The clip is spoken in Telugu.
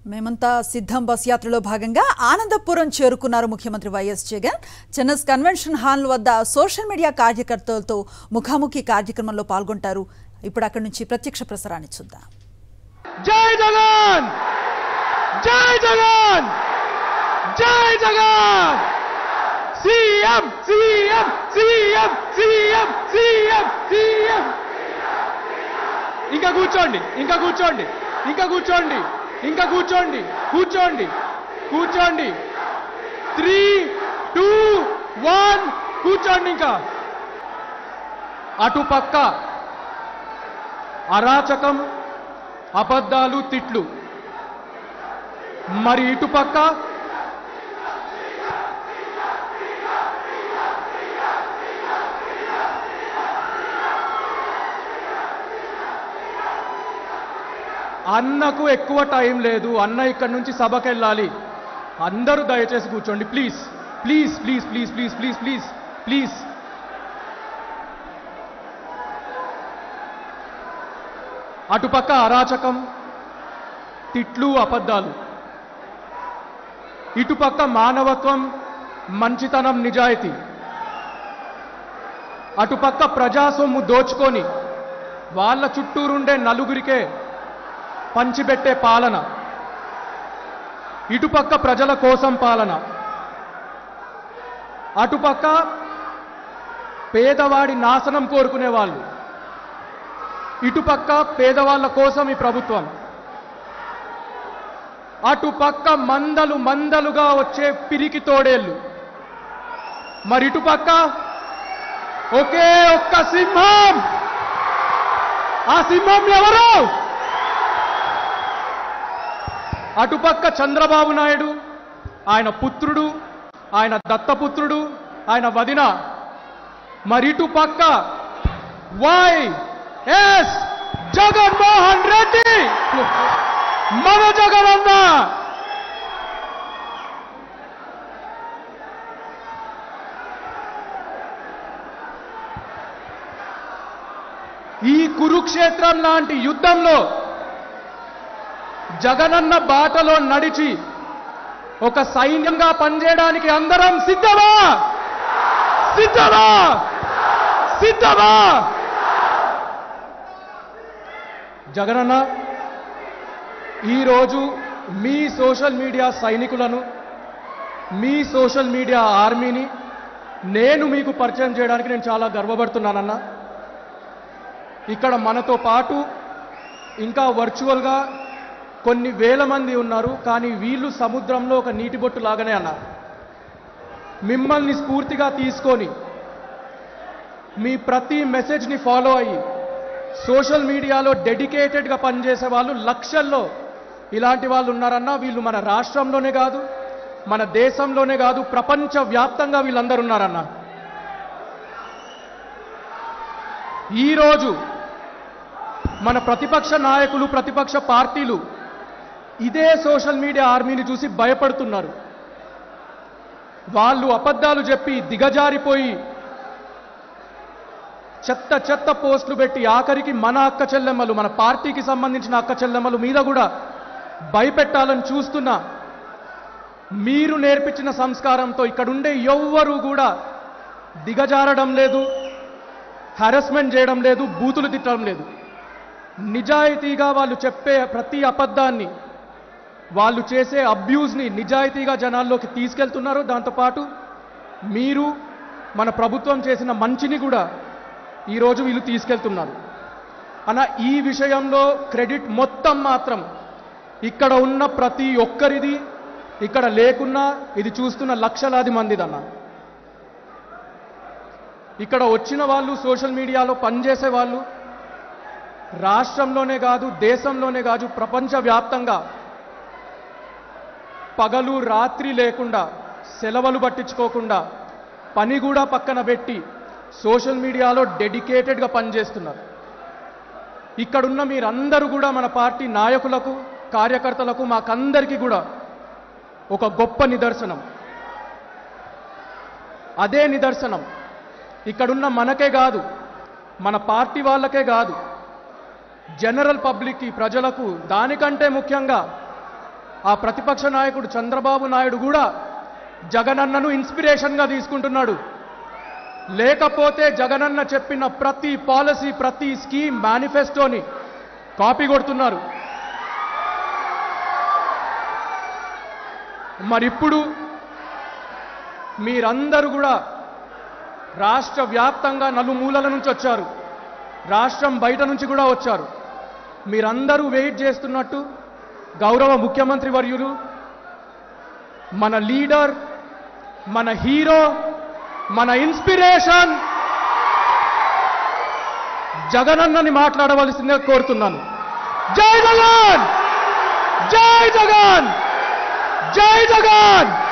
మేమంతా సిద్ధం బస్ యాత్రలో భాగంగా ఆనందపురం చేరుకున్నారు ముఖ్యమంత్రి YS Jagan Chennas convention hall వద్ద సోషల్ మీడియా కార్యకర్తలతో ముఖాముఖి కార్యక్రమంలో పాల్గొంటారు ఇప్పుడు అక్కడి నుంచి ప్రత్యక్ష ప్రసారాన్ని చూద్దాం జై జగన్ జై జగన్ జై Jagan CM CM CM CM CM CM ఇంకా కూర్చోండి ఇంకా కూర్చోండి ఇంకా కూర్చోండి ఇంకా కూర్చోండి కూర్చోండి కూర్చోండి త్రీ టూ వన్ కూర్చోండి ఇంకా అటు పక్క అరాచకం అబద్ధాలు తిట్లు మరి ఇటుపక్క అన్నకు ఎక్కువ టైం లేదు అన్న ఇక్కడి నుంచి సభకి వెళ్ళాలి అందరూ దయచేసి కూర్చోండి please please please please please please please please అటుపక్క అరాచకం తిట్లు అబద్ధాలు ఇటుపక్క మానవత్వం మంచితనం నిజాయితీ అటుపక్క ప్రజాసొమ్ము దోచుకొని వాళ్ళ చుట్టూరుండే నలుగురికే పంచిపెట్టే పాలన ఇటుపక్క ప్రజల కోసం పాలన అటుపక్క పేదవాడి నాశనం కోరుకునే వాళ్ళు ఇటుపక్క పేదవాళ్ళ కోసం ఈ ప్రభుత్వం అటుపక్క మందలు మందలుగా వచ్చే పిరికి తోడేళ్ళు మరి ఇటుపక్క ఒకే ఒక్క సింహం ఆ సింహం ఎవరు అటుపక్క చంద్రబాబు నాయుడు ఆయన పుత్రుడు ఆయన దత్తపుత్రుడు ఆయన వదిన మరిటు పక్క వై ఎస్ జగన్మోహన్ రెడ్డి మన జగనన్న ఈ కురుక్షేత్రం లాంటి యుద్ధంలో జగనన్న బాటలో నడిచి ఒక సైన్యంగా పనిచేయడానికి అందరం సిద్ధమా సిద్ధమా సిద్ధమా జగనన్న ఈరోజు మీ సోషల్ మీడియా సైనికులను మీ సోషల్ మీడియా ఆర్మీని నేను మీకు పరిచయం చేయడానికి నేను చాలా గర్వపడుతున్నానన్నా ఇక్కడ మనతో పాటు ఇంకా వర్చువల్గా కొన్ని వేల మంది ఉన్నారు కానీ వీళ్ళు సముద్రంలో ఒక నీటి బొట్టు లాగానే అన్నారు మిమ్మల్ని స్ఫూర్తిగా తీసుకొని మీ ప్రతి మెసేజ్ని ఫాలో అయ్యి సోషల్ మీడియాలో డెడికేటెడ్గా పనిచేసే వాళ్ళు లక్షల్లో ఇలాంటి వాళ్ళు ఉన్నారన్నా వీళ్ళు మన రాష్ట్రంలోనే కాదు మన దేశంలోనే కాదు ప్రపంచ వ్యాప్తంగా వీళ్ళందరూ ఉన్నారన్నా ఈరోజు మన ప్రతిపక్ష నాయకులు ప్రతిపక్ష పార్టీలు ఇదే సోషల్ మీడియా ఆర్మీని చూసి భయపడుతున్నారు వాళ్ళు అబద్ధాలు చెప్పి దిగజారిపోయి చెత్త చెత్త పోస్టులు పెట్టి ఆఖరికి మన అక్క చెల్లెమ్మలు మన పార్టీకి సంబంధించిన అక్క చెల్లెమ్మలు మీద కూడా భయపెట్టాలని చూస్తున్నా మీరు నేర్పించిన సంస్కారంతో ఇక్కడుండే ఎవ్వరూ కూడా దిగజారడం లేదు హెరస్మెంట్ చేయడం లేదు బూతులు తిట్టడం లేదు నిజాయితీగా వాళ్ళు చెప్పే ప్రతి అబద్ధాన్ని వాళ్ళు చేసే అబ్యూస్ని నిజాయితీగా జనాల్లోకి తీసుకెళ్తున్నారు దాంతోపాటు మీరు మన ప్రభుత్వం చేసిన మంచిని కూడా ఈరోజు వీళ్ళు తీసుకెళ్తున్నారు అన్న ఈ విషయంలో క్రెడిట్ మొత్తం మాత్రం ఇక్కడ ఉన్న ప్రతి ఒక్కరిది ఇక్కడ లేకున్నా ఇది చూస్తున్న లక్షలాది మందిదన్న ఇక్కడ వచ్చిన వాళ్ళు సోషల్ మీడియాలో పనిచేసే వాళ్ళు రాష్ట్రంలోనే కాదు దేశంలోనే కాదు ప్రపంచవ్యాప్తంగా పగలు రాత్రి లేకుండా సెలవులు పట్టించుకోకుండా పని కూడా పక్కన పెట్టి సోషల్ మీడియాలో డెడికేటెడ్గా పనిచేస్తున్నారు ఇక్కడున్న మీరందరూ కూడా మన పార్టీ నాయకులకు కార్యకర్తలకు మాకందరికీ కూడా ఒక గొప్ప నిదర్శనం అదే నిదర్శనం ఇక్కడున్న మనకే కాదు మన పార్టీ వాళ్ళకే కాదు జనరల్ పబ్లిక్కి ప్రజలకు దానికంటే ముఖ్యంగా ఆ ప్రతిపక్ష నాయకుడు చంద్రబాబు నాయుడు కూడా జగనన్నను ఇన్స్పిరేషన్గా తీసుకుంటున్నాడు లేకపోతే జగనన్న చెప్పిన ప్రతి పాలసీ ప్రతి స్కీమ్ మేనిఫెస్టోని కాపీ కొడుతున్నారు మరిప్పుడు మీరందరూ కూడా రాష్ట్ర వ్యాప్తంగా నలుమూలల నుంచి వచ్చారు రాష్ట్రం బయట నుంచి కూడా వచ్చారు మీరందరూ వెయిట్ చేస్తున్నట్టు గౌరవ ముఖ్యమంత్రి వర్యులు మన లీడర్ మన హీరో మన ఇన్స్పిరేషన్ జగనన్నని మాట్లాడవలసిందిగా కోరుతున్నాను జై జగన్ జై జగన్ జై జగన్